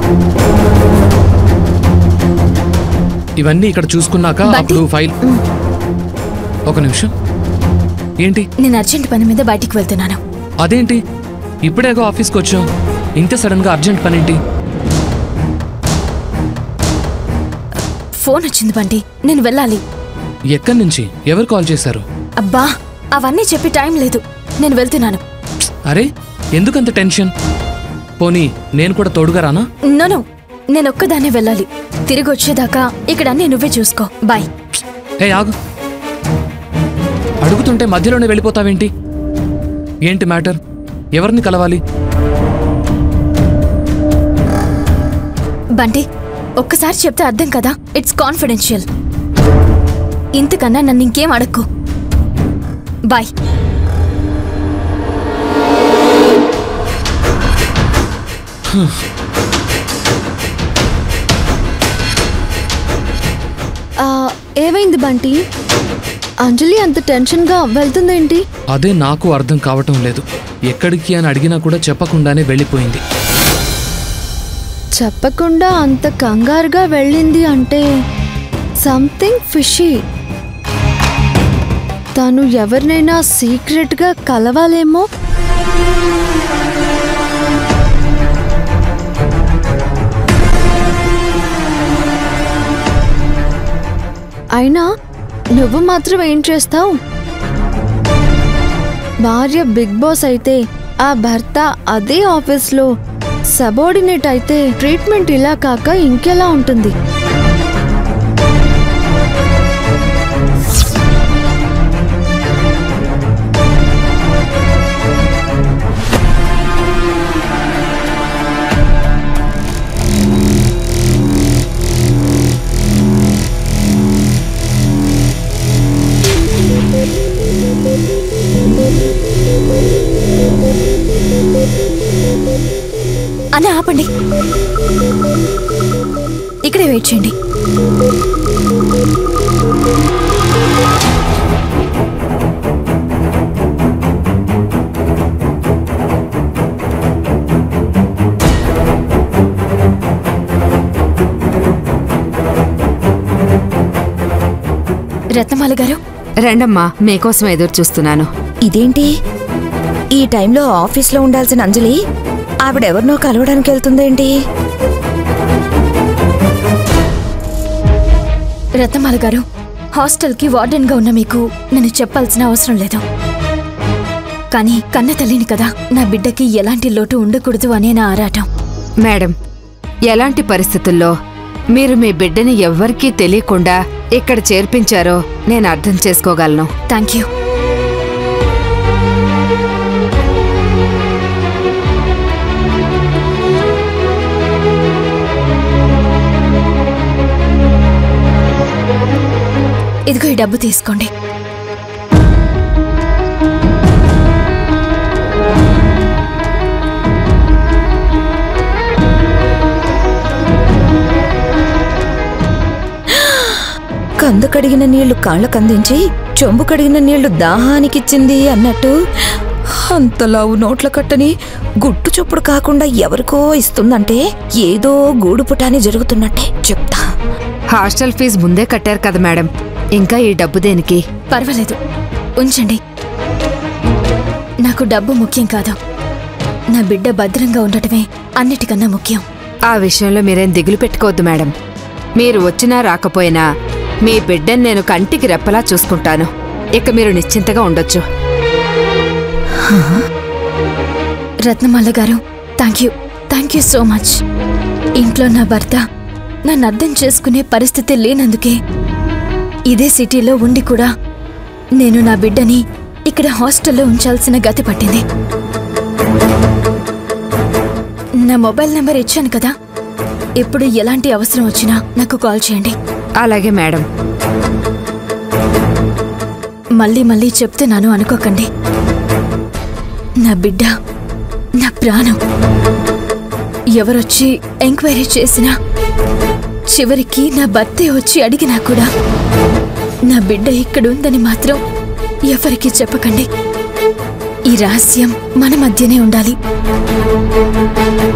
ఇవన్నీ ఇక్కడ చూసుకున్నాక బంటి. అప్పుడు ఫైల్ ఒక నిమిషం ఏంటి నేను అర్జెంట్ పని మీద బయటికి వెళ్తున్నాను అదేంటి ఇప్పుడేగో ఆఫీస్కి వచ్చాం ఇంత సడన్ గా అర్జెంట్ పనేంటి ఫోన్ వచ్చింది బంటి నేను వెళ్ళాలి ఎక్కడి నుంచి ఎవరు కాల్ చేశారు అబ్బా అవన్నీ చెప్పి టైం లేదు నేను వెళ్తున్నాను అరే ఎందుకంత టెన్షన్ పోనీ నేను కూడా తోడుగా రానా నో నేను ఒక్కదాన్నే వెళ్ళాలి తిరిగి వచ్చేదాకా ఇక్కడ అన్నీ నువ్వే చూసుకో బాయ్ ఏ ఆగు అడుగుతుంటే మధ్యలోనే వెళ్ళిపోతావేంటి ఏంటి మ్యాటర్ ఎవరిని కలవాలి బంటి ఒక్కసారి చెప్తే అర్థం కదా ఇట్స్ కాన్ఫిడెన్షియల్ ఇంతకన్నా నన్ను ఇంకేం అడక్కు బాయ్ ఆ, ఏమైంది బంటి అంజలి అంత టెన్షన్గా వెళ్తుందేంటి అదే నాకు అర్థం కావటం లేదు ఎక్కడికి అని అడిగినా కూడా చెప్పకుండానే వెళ్ళిపోయింది చెప్పకుండా అంత కంగారుగా వెళ్ళింది అంటే సంథింగ్ ఫిషీ తను ఎవరినైనా సీక్రెట్గా కలవాలేమో అయినా నువ్వు మాత్రం ఏం చేస్తావు భార్య బిగ్ బాస్ అయితే ఆ భర్త అదే ఆఫీస్లో సబార్డినేట్ అయితే ట్రీట్మెంట్ ఇలా కాక ఇంకెలా ఉంటుంది అని ఆపండి ఇక్కడే వెయిట్ చేయండి రత్నమాల గారు రండమ్మా మీకోసం ఎదురు చూస్తున్నాను ఇదేంటి ఈ టైంలో ఆఫీస్లో ఉండాల్సిన అంజలి ఆవిడెవరినో కలవడానికి వెళ్తుందేంటి రత్నమాల గారు హాస్టల్కి వార్డెన్గా ఉన్న మీకు నేను చెప్పాల్సిన అవసరం లేదు కానీ కన్న తల్లిని కదా నా బిడ్డకి ఎలాంటి లోటు ఉండకూడదు అనే నా ఆరాటం మేడం ఎలాంటి పరిస్థితుల్లో మీరు మీ బిడ్డని ఎవ్వరికీ తెలియకుండా ఇక్కడ చేర్పించారో నేను అర్థం చేసుకోగలను థ్యాంక్ యూ ఇదిగో ఈ డబ్బు తీసుకోండి కందు కడిగిన నీళ్లు కాళ్ళకందించి చెంబు కడిగిన నీళ్లు దాహానికిచ్చింది అన్నట్టు అంతలావు నోట్ల కట్టని గుట్టు చొప్పుడు కాకుండా ఎవరికో ఇస్తుందంటే ఏదో గూడుపుటాని జరుగుతున్నట్టే చెప్తా హాస్టల్ ఫీజు ముందే కట్టారు కదా మేడం ఇంకా ఈ డబ్బు దేనికి పర్వాలేదు ఉంచండి నాకు డబ్బు ముఖ్యం కాదు నా బిడ్డ భద్రంగా ఉండటమే అన్నిటికన్నా ముఖ్యం ఆ విషయంలో మీరేం దిగులు పెట్టుకోవద్దు మేడం మీరు వచ్చినా రాకపోయినా మీ బిడ్డని నేను కంటికి రెప్పలా చూసుకుంటాను ఇక మీరు నిశ్చింతగా ఉండొచ్చు రత్నమాల గారు thank you thank you so much ఇంట్లో నా భర్త నన్ను అర్థం చేసుకునే పరిస్థితి లేనందుకే ఇదే సిటీలో ఉండి కూడా నేను నా బిడ్డని ఇక్కడ హాస్టల్లో ఉంచాల్సిన గతి పట్టింది నా మొబైల్ నెంబర్ ఇచ్చాను కదా ఎప్పుడు ఎలాంటి అవసరం వచ్చినా నాకు కాల్ చేయండి అలాగే మేడం మళ్ళీ మళ్ళీ చెప్తున్నాను అనుకోకండి నా బిడ్డ నా ప్రాణం ఎవరొచ్చి ఎంక్వైరీ చేసినా చివరికి నా భర్తే వచ్చి అడిగినా కూడా నా బిడ్డ ఇక్కడుందని మాత్రం ఎవరికీ చెప్పకండి ఈ రహస్యం మన మధ్యనే ఉండాలి